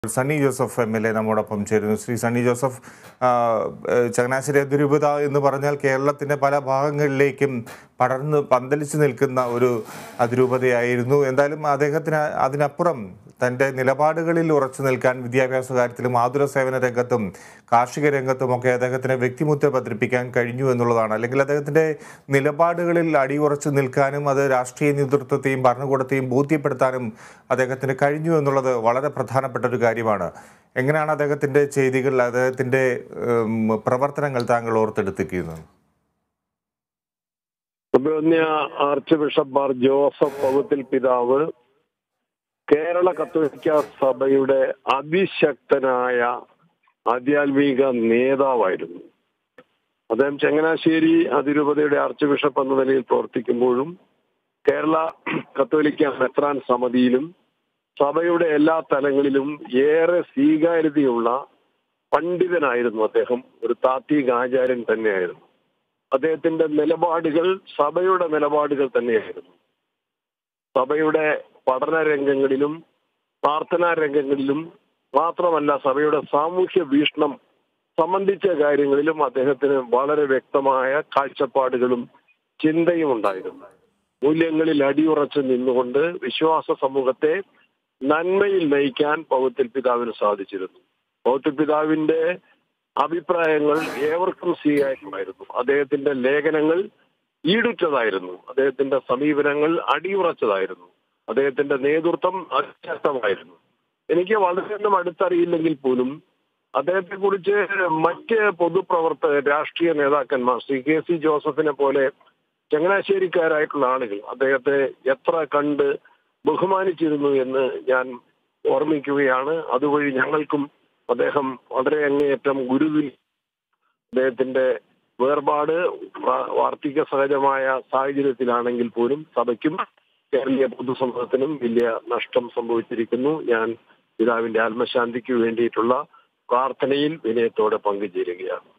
Sunny Joseph M L A നമ്മോടൊപ്പം ചേരുന്നു Shri Sunny Joseph ആ, ഏഹ്, ചങ്ങനാശ്ശേരി അതിരൂപത എന്ന് പറഞ്ഞാൽ കേരളത്തിൻ്റെ പല ഭാഗങ്ങളിലേക്കും പടർന്ന് പന്തലിച്ച് നിൽക്കുന്ന ഒരു അതിരൂപതയായിരുന്നു എന്തായാലും അദ്ദേഹത്തിന് അതിനപ്പുറം തൻ്റെ നിലപാടുകളിൽ ഉറച്ചു നിൽക്കാൻ വിദ്യാഭ്യാസ കാര്യത്തിലും ആതുര സേവന രംഗത്തും കാർഷിക രംഗത്തുമൊക്കെ അദ്ദേഹത്തിന് വ്യക്തിമുദ്ര പതിപ്പിക്കാൻ കഴിഞ്ഞു എന്നുള്ളതാണ് അല്ലെങ്കിൽ അദ്ദേഹത്തിൻ്റെ നിലപാടുകളിൽ അടിയുറച്ചു നിൽക്കാനും അത് രാഷ്ട്രീയ നേതൃത്വത്തെയും ഭരണകൂടത്തെയും ബോധ്യപ്പെടുത്താനും അദ്ദേഹത്തിന് കഴിഞ്ഞു എന്നുള്ളത് വളരെ പ്രധാനപ്പെട്ട ഒരു കാര്യമാണ് എങ്ങനെയാണ് അദ്ദേഹത്തിൻ്റെ ചെയ്തികൾ അദ്ദേഹത്തിൻ്റെ ഉം, പ്രവർത്തനങ്ങൾ താങ്കൾ ഓർത്തെടുത്തിരിക്കുന്നത് അഭിമന്യ ആർച്ച് ബിഷപ്പ് മാർ ജോസഫ് പകുത്തിൽ പിതാവ് കേരള കത്തോലിക്ക സഭയുടെ അതിശക്തനായ ആധ്യാത്മിക നേതാവായിരുന്നു അദ്ദേഹം ചങ്ങനാശ്ശേരി അതിരൂപതയുടെ ആർച്ച് ബിഷപ്പ് എന്ന നിലയിൽ പ്രവർത്തിക്കുമ്പോഴും കേരള കത്തോലിക്ക മെത്രാൻ സമിതിയിലും സഭയുടെ എല്ലാ തലങ്ങളിലും ഏറെ സ്വീകാര്യതയുള്ള പണ്ഡിതനായിരുന്നു അദ്ദേഹം ഒരു താത്വിക ആചാര്യൻ തന്നെയായിരുന്നു അദ്ദേഹത്തിന്റെ നിലപാടുകൾ സഭയുടെ നിലപാടുകൾ തന്നെയായിരുന്നു സഭയുടെ പഠന രംഗങ്ങളിലും പ്രാർത്ഥനാ രംഗങ്ങളിലും മാത്രമല്ല സഭയുടെ സാമൂഹ്യ വീക്ഷണം സംബന്ധിച്ച കാര്യങ്ങളിലും അദ്ദേഹത്തിന് വളരെ വ്യക്തമായ കാഴ്ചപ്പാടുകളും ചിന്തയും ഉണ്ടായിരുന്നു മൂല്യങ്ങളിൽ അടിയുറച്ച് നിന്നുകൊണ്ട് വിശ്വാസ സമൂഹത്തെ നന്മയിൽ നയിക്കാൻ പൗത്തിൽ പിതാവിന് സാധിച്ചിരുന്നു പൗത്തിൽ പിതാവിന്റെ അഭിപ്രായങ്ങൾ ഏവർക്കും സ്വീകാര്യമായിരുന്നു അദ്ദേഹത്തിന്റെ ലേഖനങ്ങൾ ഈടുറ്റതായിരുന്നു അദ്ദേഹത്തിന്റെ സമീപനങ്ങൾ അടിയുറച്ചതായിരുന്നു അദ്ദേഹത്തിന്റെ നേതൃത്വം അതിശക്തമായിരുന്നു എനിക്ക് വളരെയൊന്നും അടുത്തറിയില്ലെങ്കിൽ പോലും അദ്ദേഹത്തെ കുറിച്ച് മറ്റ് പൊതുപ്രവർത്തകർ രാഷ്ട്രീയ നേതാക്കന്മാർ ശ്രീ കെ സി ജോസഫിനെ പോലെ ചങ്ങനാശ്ശേരിക്കാരായിട്ടുള്ള ആളുകൾ അദ്ദേഹത്തെ എത്ര കണ്ട് ബഹുമാനിച്ചിരുന്നു എന്ന് ഞാൻ ഓർമ്മിക്കുകയാണ് അതുവഴി ഞങ്ങൾക്കും അദ്ദേഹം വളരെ അങ്ങേയറ്റം ഗുരുവിൽ അദ്ദേഹത്തിന്റെ വേർപാട് വാ- വാർദ്ധക്യ സഹജമായ സാഹചര്യത്തിലാണെങ്കിൽ പോലും സഭയ്ക്കും കേരളീയ പൊതുസമൂഹത്തിനും വലിയ നഷ്ടം സംഭവിച്ചിരിക്കുന്നു ഞാൻ പിതാവിന്റെ ആത്മശാന്തിക്ക് വേണ്ടിയിട്ടുള്ള പ്രാർത്ഥനയിൽ വിനയത്തോടെ പങ്കുചേരുകയാണ്